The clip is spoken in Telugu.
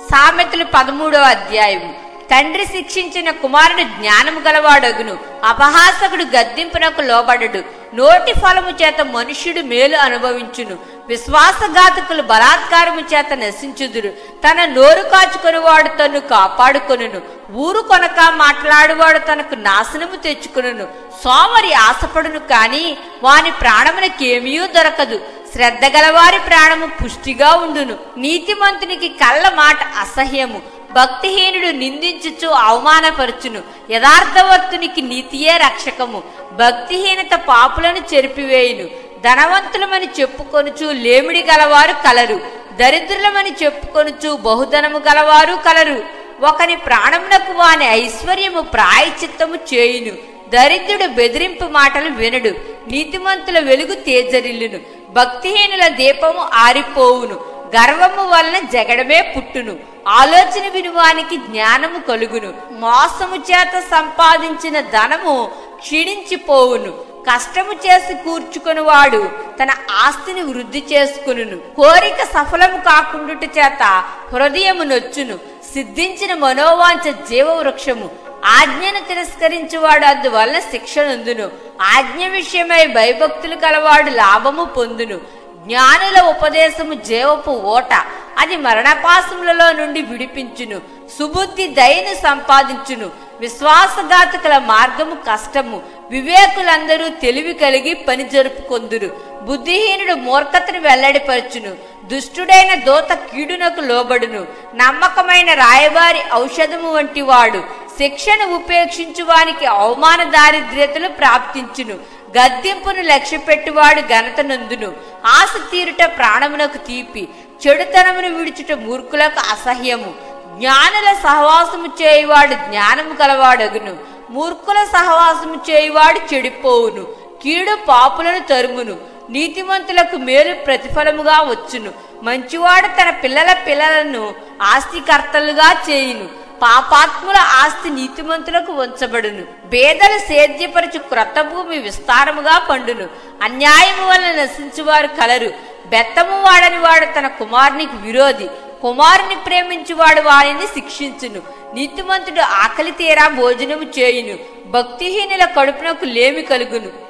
సామెతలు పదమూడవ అధ్యాయము తండ్రి శిక్షించిన కుమారుడు జ్ఞానము గలవాడగును అపహాసకుడు గద్దింపునకు లోబడడు నోటి ఫలము చేత మనుష్యుడు మేలు అనుభవించును విశ్వాసఘాతకులు బలాత్కారము చేత నశించుదురు తన నోరు కాచుకొనివాడు తన్ను కాపాడుకొనును ఊరు కొనక మాట్లాడువాడు తనకు నాశనము తెచ్చుకొనును సోమరి ఆశపడును కాని వాని ప్రాణమునకేమీ దొరకదు శ్రద్ధ గలవారి ప్రాణము పుష్టిగా ఉండును నీతిమంతునికి కళ్ళ మాట అసహ్యము భక్తిహీనుడు నిందించుచు అవమానపరచును యథార్థవర్తునికి నీతియే రక్షకము భక్తిహీనత పాపులను చెరిపివేయును ధనవంతులమని చెప్పుకొనుచు లేమిడి గలవారు కలరు దరిద్రులమని చెప్పుకొనుచు బహుధనము గలవారు కలరు ఒకని ప్రాణమునకు వాని ఐశ్వర్యము ప్రాయచిత్తము చేయును దరిద్రుడు బెదిరింపు మాటలు వినడు నీతిమంతుల వెలుగు తేజరిల్లును భక్తిహీనుల దీపము ఆరిపోవును గర్వము వలన జగడమే పుట్టును ఆలోచన వినువానికి జ్ఞానము కలుగును మోసము చేత సంపాదించిన ధనము క్షీణించిపోవును కష్టము చేసి కూర్చుకునివాడు తన ఆస్తిని వృద్ధి చేసుకును కోరిక సఫలము కాకుండుట చేత హృదయము నొచ్చును సిద్ధించిన మనోవాంఛ జీవవృక్షము ఆజ్ఞను తిరస్కరించువాడు అందువలన శిక్ష నందును ఆజ్ఞ విషయమై భయభక్తులు కలవాడు లాభము పొందును జ్ఞానుల ఉపదేశము జీవపు ఓట అది మరణపాసములలో నుండి విడిపించును సుబుద్ధి దయను సంపాదించును విశ్వాసఘాతకుల మార్గము కష్టము వివేకులందరూ తెలివి కలిగి పని జరుపుకొందురు బుద్ధిహీనుడు మూర్ఖతను వెల్లడిపరచును దుష్టుడైన దోత కీడునకు లోబడును నమ్మకమైన రాయబారి ఔషధము వంటి వాడు శిక్షను ఉపేక్షించువానికి అవమాన దారిద్ర్యతలు ప్రాప్తించును గద్దింపును లక్ష్యపెట్టువాడు ఘనత నందును ఆశ తీరుట ప్రాణమునకు తీపి చెడుతనమును విడుచుట మూర్ఖులకు అసహ్యము జ్ఞానుల సహవాసము చేయువాడు జ్ఞానము గలవాడగును మూర్ఖుల సహవాసము చేయువాడు చెడిపోవును కీడు పాపులను తరుమును నీతిమంతులకు మేలు ప్రతిఫలముగా వచ్చును మంచివాడు తన పిల్లల పిల్లలను ఆస్తికర్తలుగా చేయును పాపాత్ముల ఆస్తి నీతిమంతులకు ఉంచబడును బేదలు సేద్యపరచు క్రొత్త భూమి విస్తారముగా పండును అన్యాయము వలన నశించువారు కలరు బెత్తము వాడని వాడు తన కుమారునికి విరోధి కుమారుని ప్రేమించువాడు వారిని శిక్షించును నీతిమంతుడు ఆకలి తీరా భోజనము చేయును భక్తిహీనుల కడుపునకు లేమి కలుగును